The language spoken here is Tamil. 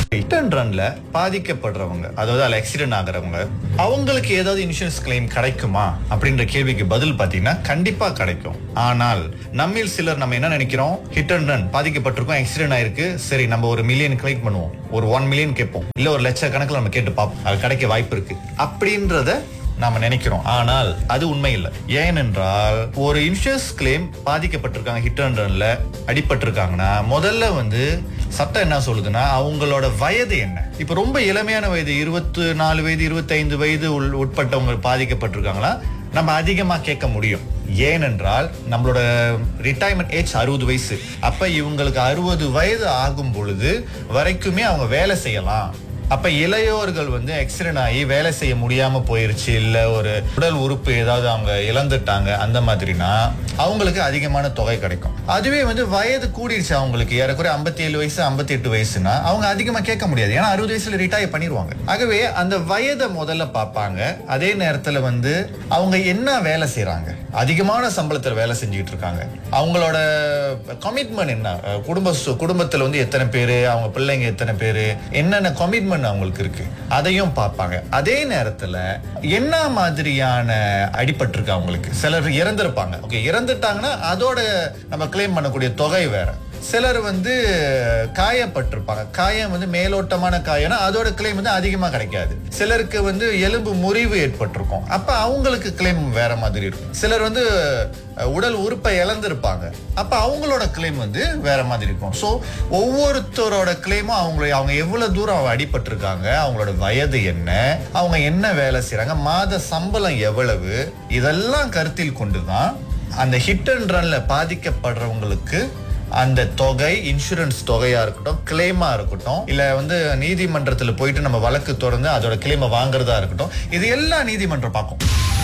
ஹிட் அண்ட் ரன்ல பாதிக்கப்படுறவங்க அதாவது அதில் ஆக்சிடென்ட் ஆகுறவங்க அவங்களுக்கு ஏதாவது இன்சூரன்ஸ் கிளைம் கிடைக்குமா அப்படின்ற கேள்விக்கு பதில் பார்த்தீங்கன்னா கண்டிப்பா கிடைக்கும் ஆனால் நம்மில் சிலர் நம்ம என்ன நினைக்கிறோம் ஹிட் அண்ட் ரன் பாதிக்கப்பட்டிருக்கோம் ஆக்சிடென்ட் ஆயிருக்கு சரி நம்ம ஒரு மில்லியன் கிளைம் பண்ணுவோம் ஒரு ஒன் மில்லியன் கேட்போம் இல்ல ஒரு லட்சக்கணக்கில் நம்ம கேட்டு பார்ப்போம் அது கிடைக்க வாய்ப்பு இருக்கு அப்படின்றத நாம நினைக்கிறோம் ஆனால் அது உண்மை இல்லை ஏனென்றால் ஒரு இன்சூரன்ஸ் கிளைம் பாதிக்கப்பட்டிருக்காங்க ஹிட் அண்ட் ரன்ல அடிபட்டிருக்காங்கன்னா முதல்ல வந்து சட்டம் என்ன சொல்லுதுன்னா அவங்களோட வயது என்ன இப்ப ரொம்ப இளமையான வயது இருபத்தி நாலு வயது இருபத்தைந்து வயது உள் உட்பட்டவங்க பாதிக்கப்பட்டிருக்காங்களா நம்ம அதிகமா கேட்க முடியும் ஏனென்றால் நம்மளோட ரிட்டையர்மெண்ட் ஏஜ் அறுபது வயசு அப்ப இவங்களுக்கு அறுபது வயது ஆகும் பொழுது வரைக்குமே அவங்க வேலை செய்யலாம் அப்ப இளையோர்கள் வந்து ஆக்சிடென்ட் ஆகி வேலை செய்ய முடியாம போயிருச்சு இல்ல ஒரு உடல் உறுப்பு ஏதாவது அவங்க இழந்துட்டாங்க அந்த மாதிரினா அவங்களுக்கு அதிகமான தொகை கிடைக்கும் அதுவே வந்து வயது கூடிருச்சு அவங்களுக்கு ஏறக்குறைய ஐம்பத்தி ஏழு வயசு ஐம்பத்தி எட்டு வயசுனா அவங்க அதிகமா கேட்க முடியாது ஏன்னா அறுபது வயசுல ரிட்டையர் பண்ணிடுவாங்க ஆகவே அந்த வயதை முதல்ல பார்ப்பாங்க அதே நேரத்துல வந்து அவங்க என்ன வேலை செய்றாங்க அதிகமான சம்பளத்துல வேலை செஞ்சுக்கிட்டு இருக்காங்க அவங்களோட கமிட்மெண்ட் என்ன அஹ் குடும்ப சு- குடும்பத்துல வந்து எத்தனை பேரு அவங்க பிள்ளைங்க எத்தனை பேரு என்னென்ன கமிட்மெண்ட் அவங்களுக்கு இருக்கு அதையும் பார்ப்பாங்க அதே நேரத்துல என்ன மாதிரியான அடிபட்டிருக்கு அவங்களுக்கு சிலர் இறந்திருப்பாங்க ஓகே இறந்துட்டாங்கன்னா அதோட நம்ம கிளைம் பண்ணக்கூடிய தொகை வேற சிலர் வந்து காயப்பட்டிருப்பாங்க காயம் வந்து மேலோட்டமான காயம்னா அதோட கிளைம் வந்து அதிகமா கிடைக்காது சிலருக்கு வந்து எலும்பு முறிவு ஏற்பட்டிருக்கும் அப்ப அவங்களுக்கு கிளைம் வேற மாதிரி இருக்கும் சிலர் வந்து அஹ், உடல் உறுப்பை இழந்திருப்பாங்க அப்ப அவங்களோட கிளைம் வந்து வேற மாதிரி இருக்கும் ஸோ ஒவ்வொருத்தரோட கிளைமும் அவங்களை அவங்க எவ்வளவு தூரம் அவங்க அடிபட்டிருக்காங்க அவங்களோட வயது என்ன அவங்க என்ன வேலை செய்றாங்க மாத சம்பளம் எவ்வளவு இதெல்லாம் கருத்தில் கொண்டுதான் அந்த ஹிட் அண்ட் ரன்ல பாதிக்கப்படுறவங்களுக்கு அந்த தொகை இன்சூரன்ஸ் தொகையா இருக்கட்டும் கிளைமா இருக்கட்டும் இல்ல வந்து நீதிமன்றத்துல போயிட்டு நம்ம வழக்கு தொடர்ந்து அதோட கிளைமை வாங்குறதா இருக்கட்டும் இது எல்லாம் நீதிமன்றம் பார்க்கும்